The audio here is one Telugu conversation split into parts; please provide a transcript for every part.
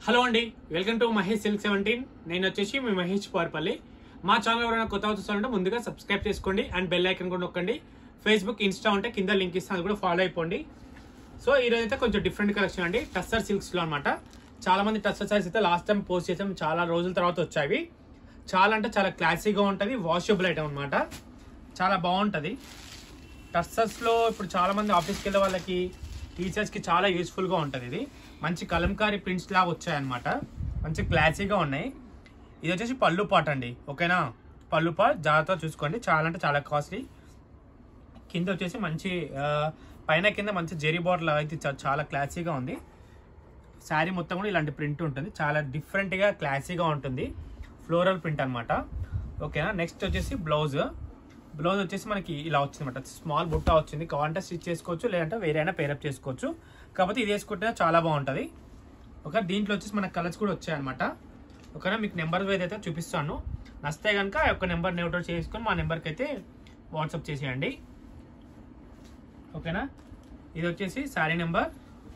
హలో అండి welcome to Mahesh Silk seventeen నేను వచ్చేసి మీ మహేష్ పార్పల్లి మా ఛానల్ ఎవరైనా కొత్త చూస్తారంటే ముందుగా సబ్స్క్రైబ్ చేసుకోండి అండ్ బెల్ ఐకన్ కూడా నొక్కండి ఫేస్బుక్ ఇన్స్టా ఉంటే కింద లింక్ ఇస్తాను అది కూడా ఫాలో అయిపోండి సో ఈ రోజు అయితే కొంచెం డిఫరెంట్ కలెక్షన్ అండి టస్సర్ సిల్క్స్ లో అనమాట చాలా మంది టస్సర్ సారీస్ అయితే లాస్ట్ టైం పోస్ట్ చేసాం చాలా రోజుల తర్వాత వచ్చాయి చాలా అంటే చాలా క్లాసీగా ఉంటుంది వాషబుల్ ఐటమ్ అనమాట చాలా బాగుంటుంది టస్సర్స్ లో ఇప్పుడు చాలా మంది ఆఫీస్కి వెళ్ళే వాళ్ళకి టీచర్స్ కి చాలా యూస్ఫుల్ గా ఉంటది ఇది మంచి కలంకారీ ప్రింట్స్ లాగా వచ్చాయన్నమాట మంచి క్లాసీగా ఉన్నాయి ఇది వచ్చేసి పళ్ళు పాట అండి ఓకేనా పళ్ళు పాట్ జాగ్రత్తగా చూసుకోండి చాలా అంటే చాలా కాస్ట్లీ కింద వచ్చేసి మంచి ఆ, పైన కింద మంచి జెరీ బాటిల్ అయితే చా- చాలా క్లాసీగా ఉంది శారీ మొత్తం కూడా ఇలాంటి ప్రింట్ ఉంటుంది చాలా డిఫరెంట్గా క్లాసీగా ఉంటుంది ఫ్లోరల్ ప్రింట్ అన్నమాట ఓకేనా నెక్స్ట్ వచ్చేసి బ్లౌజ్ బ్లౌజ్ వచ్చేసి మనకి ఇలా వచ్చింది అనమాట స్మాల్ బుట్ట వచ్చింది కావాలంటే స్టిచ్ చేసుకోవచ్చు లేదంటే వేరే అయినా పేరప్ చేసుకోవచ్చు కాకపోతే ఇది వేసుకుంటే చాలా బాగుంటుంది ఒక దీంట్లో వచ్చేసి మన కలర్స్ కూడా వచ్చాయన్నమాట ఓకేనా మీకు నెంబర్ ఏదైతే చూపిస్తాను నస్తే కనుక ఒక నెంబర్ నోట్ చేసుకొని మా నెంబర్కి అయితే వాట్సాప్ చేసేయండి ఓకేనా ఇది వచ్చేసి శారీ నెంబర్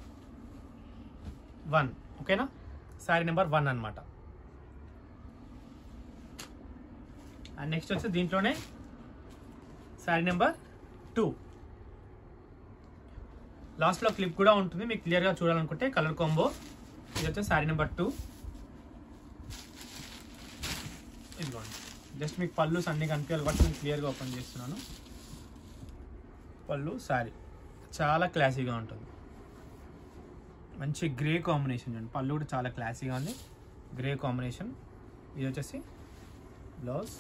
వన్ ఓకేనా శారీ నెంబర్ వన్ అనమాట అండ్ నెక్స్ట్ వచ్చి దీంట్లోనే శారీ నెంబర్ టూ లాస్ట్లో క్లిప్ కూడా ఉంటుంది మీకు క్లియర్గా చూడాలనుకుంటే కలర్ కాంబో ఇది వచ్చేసి శారీ నెంబర్ టూ ఇదిగోండి జస్ట్ మీకు పళ్ళు అన్ని కనిపించాలి కాబట్టి నేను క్లియర్గా ఓపెన్ చేస్తున్నాను పళ్ళు శారీ చాలా క్లాసీగా ఉంటుంది మంచి గ్రే కాంబినేషన్ చూడండి పళ్ళు కూడా చాలా క్లాసీగా ఉంది గ్రే కాంబినేషన్ ఇది వచ్చేసి బ్లౌజ్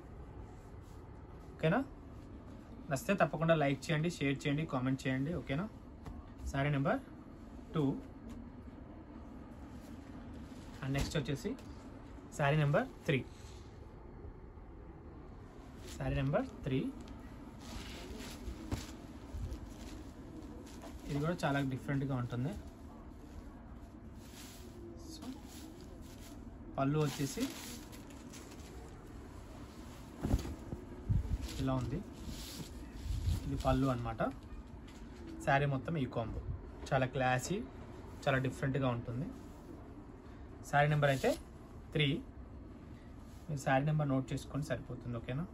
ఓకేనా నచ్చితే తప్పకుండా లైక్ చేయండి షేర్ చేయండి కామెంట్ చేయండి ఓకేనా sari number two and next వచ్చేసి sari number three sari number three ఇది కూడా చాలా డిఫరెంట్గా ఉంటుంది సో పళ్ళు వచ్చేసి ఇలా ఉంది ఇది పళ్ళు అన్నమాట శారీ మొత్తం ఈ కాంబో చాలా క్లాసీ చాలా డిఫరెంట్గా ఉంటుంది శారీ నెంబర్ అయితే త్రీ మీరు శారీ నెంబర్ నోట్ చేసుకొని సరిపోతుంది ఓకేనా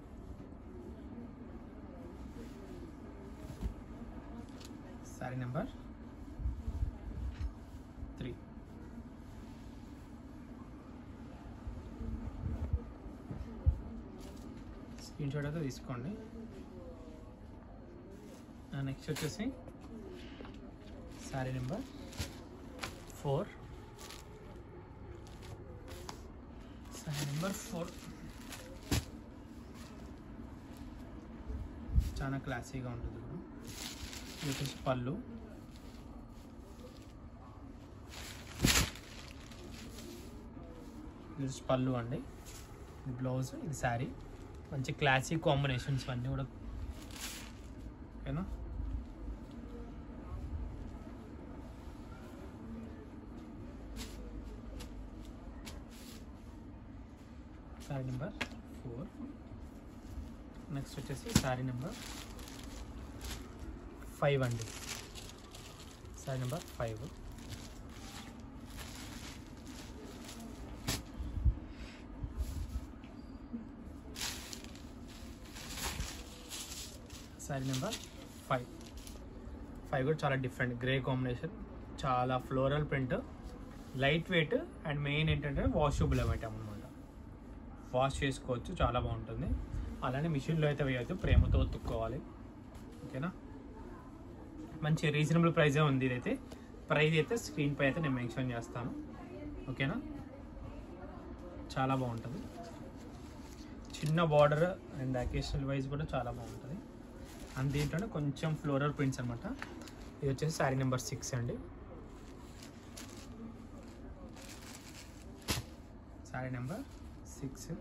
sari number three screenshot అయితే తీసుకోండి నెక్స్ట్ వచ్చేసి sari number four sari number four చాలా క్లాసీగా ఉంటుంది కూడా ఇది వచ్చేసి పళ్ళు ఇది వచ్చేసి పళ్ళు అండి ఇది బ్లౌజ్ ఇది శారీ మంచి క్లాసిక్ కాంబినేషన్స్ అన్నీ కూడా ఓకేనా శారీ నెంబర్ ఫోర్ నెక్స్ట్ వచ్చేసి శారీ నెంబర్ ఫైవ్ అండి sari number five sari number five five కూడా చాలా డిఫరెంట్ గ్రే కాంబినేషన్ చాలా floral print light weight and main ఏంటంటే వాషబుల్ ఐటమ్ అనమాట వాష్ చేసుకోవచ్చు చాలా బాగుంటుంది అలానే మిషన్లో అయితే వేయద్దు ప్రేమతో ఉతుక్కోవాలి ఓకేనా మంచి రీజనబుల్ ప్రైజే ఉంది ఇదైతే ప్రైస్ అయితే స్క్రీన్ పై అయితే నేను మెన్షన్ చేస్తాను ఓకేనా చాలా బాగుంటుంది చిన్న బార్డర్ అండ్ అకేషనల్ వైజ్ కూడా చాలా బాగుంటుంది అండ్ దీంట్లోనే కొంచెం ఫ్లోరల్ ప్రింట్స్ అనమాట ఇది వచ్చేసి శారీ నెంబర్ సిక్స్ అండి శారీ నెంబర్ సిక్స్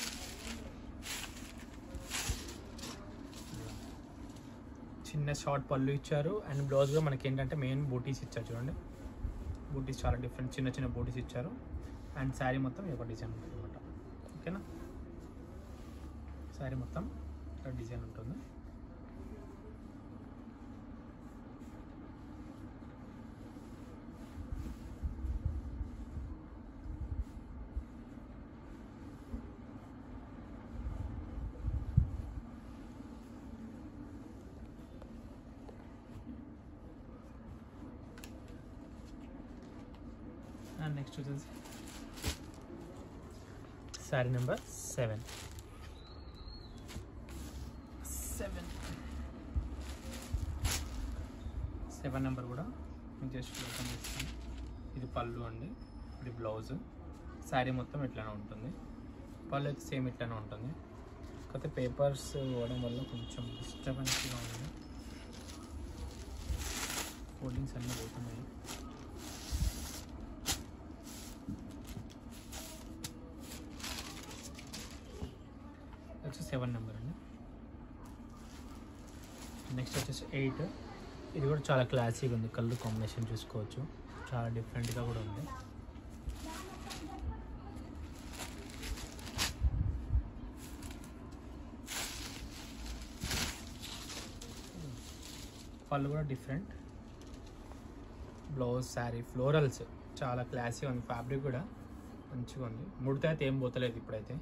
చిన్న షార్ట్ పళ్ళు ఇచ్చారు అండ్ బ్లౌజ్లో మనకి ఏంటంటే మెయిన్ బూటీస్ ఇచ్చారు చూడండి బూటీస్ చాలా డిఫరెంట్ చిన్న చిన్న బూటీస్ ఇచ్చారు అండ్ శారీ మొత్తం ఈ ఒక డిజైన్ ఉంటుంది అనమాట ఓకేనా శారీ మొత్తం ఇలా డిజైన్ ఉంటుంది అండ్ నెక్స్ట్ వచ్చేసి sari number seven seven seven number కూడా మీకు జస్ట్ ఓపెన్ చేస్తాను ఇది పళ్ళు అండి ఇది బ్లౌజ్ శారీ మొత్తం ఇట్లానే ఉంటుంది పళ్ళు అయితే సేమ్ ఇట్లానే ఉంటుంది కాకపోతే పేపర్స్ ఇవ్వడం వల్ల కొంచెం డిస్టర్బెన్స్గా ఉంది ఫోల్డింగ్స్ అన్నీ పోతున్నాయి వచ్చి సెవెన్ నెంబర్ అండి నెక్స్ట్ వచ్చేసి ఎయిట్ ఇది కూడా చాలా క్లాసీగా ఉంది కలర్ కాంబినేషన్ చూసుకోవచ్చు చాలా డిఫరెంట్గా కూడా ఉంది పళ్ళు కూడా డిఫరెంట్ బ్లౌజ్ శారీ ఫ్లోరల్స్ చాలా క్లాసీగా ఉంది ఫ్యాబ్రిక్ కూడా మంచిగా ఉంది ముడితే అయితే ఏం పోతలేదు ఇప్పుడైతే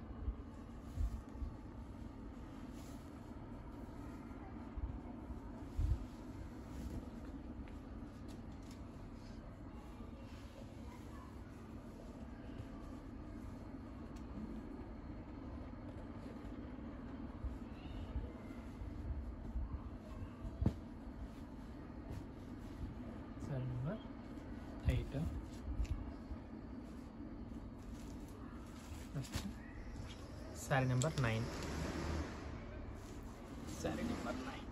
sari number eight next sari number nine sari number nine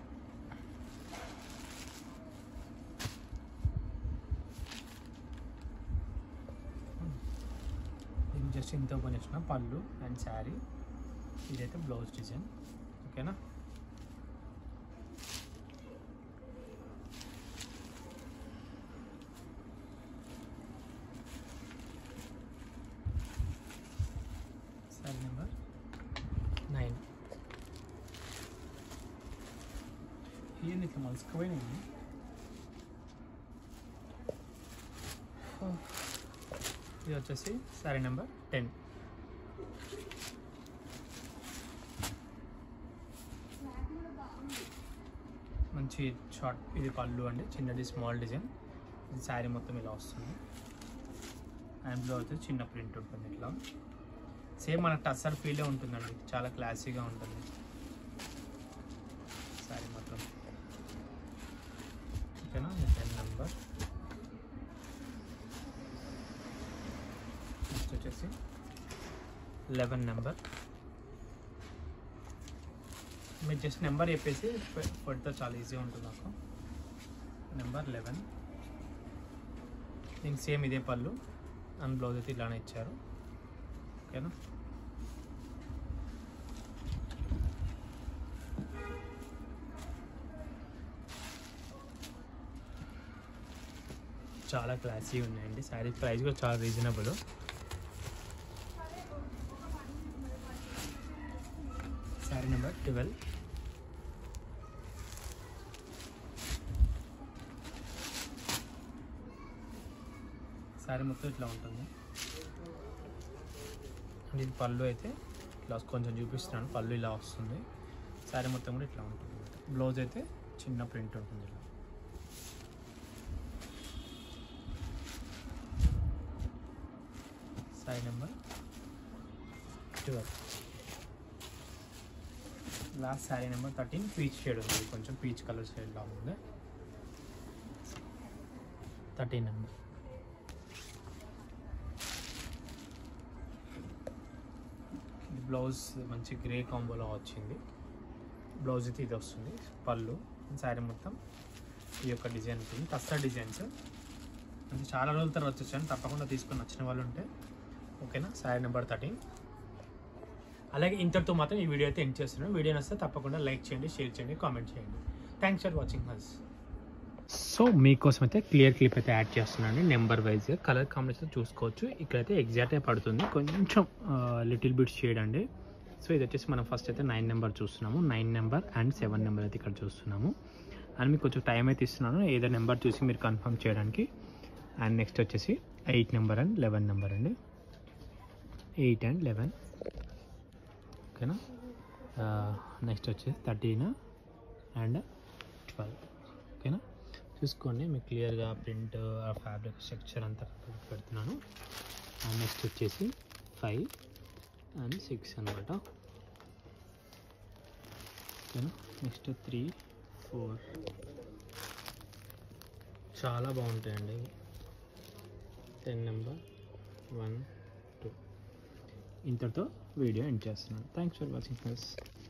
ఇది జస్ట్ ఇంత ఓపెన్ చేసిన పళ్ళు అండ్ శారీ ఇదైతే బ్లౌజ్ డిజైన్ ఓకేనా శారీ నెంబర్ నైన్ ఏంది ఇట్లా మలుసుకుపోయినాయి ఇది వచ్చేసి శారీ నెంబర్ టెన్ మంచి షార్ట్ ఇది పళ్ళు అండి చిన్నది స్మాల్ డిజైన్ ఇది శారీ మొత్తం ఇలా వస్తుంది అండ్ బ్లౌజ్ వచ్చి చిన్న ప్రింట్ ఉంటుంది ఇట్లా సేమ్ మన టస్సర్ ఫీలే ఉంటుందండి చాలా క్లాసీగా ఉంటుంది సారీ మొత్తం ఓకేనా టెన్ నెంబర్ నెక్స్ట్ వచ్చేసి లెవెన్ నెంబర్ మీరు జస్ట్ నెంబర్ చెప్పేసి పె- పెడితే చాలా ఈజీగా ఉంటుంది నాకు నెంబర్ లెవెన్ దీనికి సేమ్ ఇదే పళ్ళు అండ్ బ్లౌజ్ అయితే ఇలానే ఇచ్చారు ఓకేనా చాలా క్లాసీ ఉన్నాయండి శారీ ప్రైస్ కూడా చాలా reasonable sari number twelve sari మొత్తం ఇట్లా ఉంటుంది అండ్ ఇది పళ్ళు అయితే ఇట్లా కొంచెం చూపిస్తున్నాను పళ్ళు ఇలా వస్తుంది శారీ మొత్తం కూడా ఇట్లా ఉంటుంది బ్లౌజ్ అయితే చిన్న ప్రింట్ ఉంటుంది ఇలా sari number twelve last sari number thirteen peach shade ఉంది కొంచెం పీచ్ కలర్ షేడ్ లా ఉంది థర్టీన్ నెంబర్ బ్లౌజ్ మంచి గ్రే కాంబోలో వచ్చింది బ్లౌజ్ అయితే ఇది వస్తుంది పళ్ళు శారీ మొత్తం ఈ యొక్క డిజైన్ ఉంటుంది కస్తా డిజైన్స్ అంటే చాలా రోజుల తర్వాత వచ్చాను తప్పకుండా తీసుకొని వచ్చిన వాళ్ళు ఉంటే ఓకేనా శారీ నెంబర్ థర్టీన్ అలాగే ఇంతటితో మాత్రం ఈ వీడియో అయితే ఎండ్ చేస్తున్నాను వీడియో నచ్చితే తప్పకుండా లైక్ చేయండి షేర్ చేయండి కామెంట్ చేయండి థ్యాంక్స్ ఫర్ వాచింగ్ హస్ సో మీకోసం అయితే క్లియర్ క్లిప్ అయితే యాడ్ చేస్తున్నాను నెంబర్ వైజ్ కలర్ కాంబినేషన్ చూసుకోవచ్చు ఇక్కడైతే ఎగ్జాక్ట్గా పడుతుంది కొంచెం లిటిల్ బిట్స్ చేయడండి సో ఇది వచ్చేసి మనం ఫస్ట్ అయితే నైన్ నెంబర్ చూస్తున్నాము nine number and seven number అయితే ఇక్కడ చూస్తున్నాము అండ్ మీకు కొంచెం టైం అయితే ఇస్తున్నాను ఏదో నెంబర్ చూసి మీరు కన్ఫర్మ్ చేయడానికి అండ్ నెక్స్ట్ వచ్చేసి eight number and eleven number అండి ఎయిట్ అండ్ లెవెన్ ఓకేనా నెక్స్ట్ వచ్చేసి థర్టీన్ అండ్ ట్వెల్వ్ ఓకేనా చూసుకోండి మీకు క్లియర్గా ప్రింట్ ఆ ఫ్యాబ్రిక్ స్ట్రక్చర్ అంతా పెడుతున్నాను అండ్ నెక్స్ట్ వచ్చేసి ఫైవ్ అండ్ సిక్స్ అనమాట ఓకేనా నెక్స్ట్ త్రీ ఫోర్ చాలా బాగుంటాయండి టెన్ నెంబర్ వన్ టూ ఇంతటితో వీడియో ఎండ్ చేస్తున్నాను థ్యాంక్స్ ఫర్ వాచింగ్ ఫ్రెండ్స్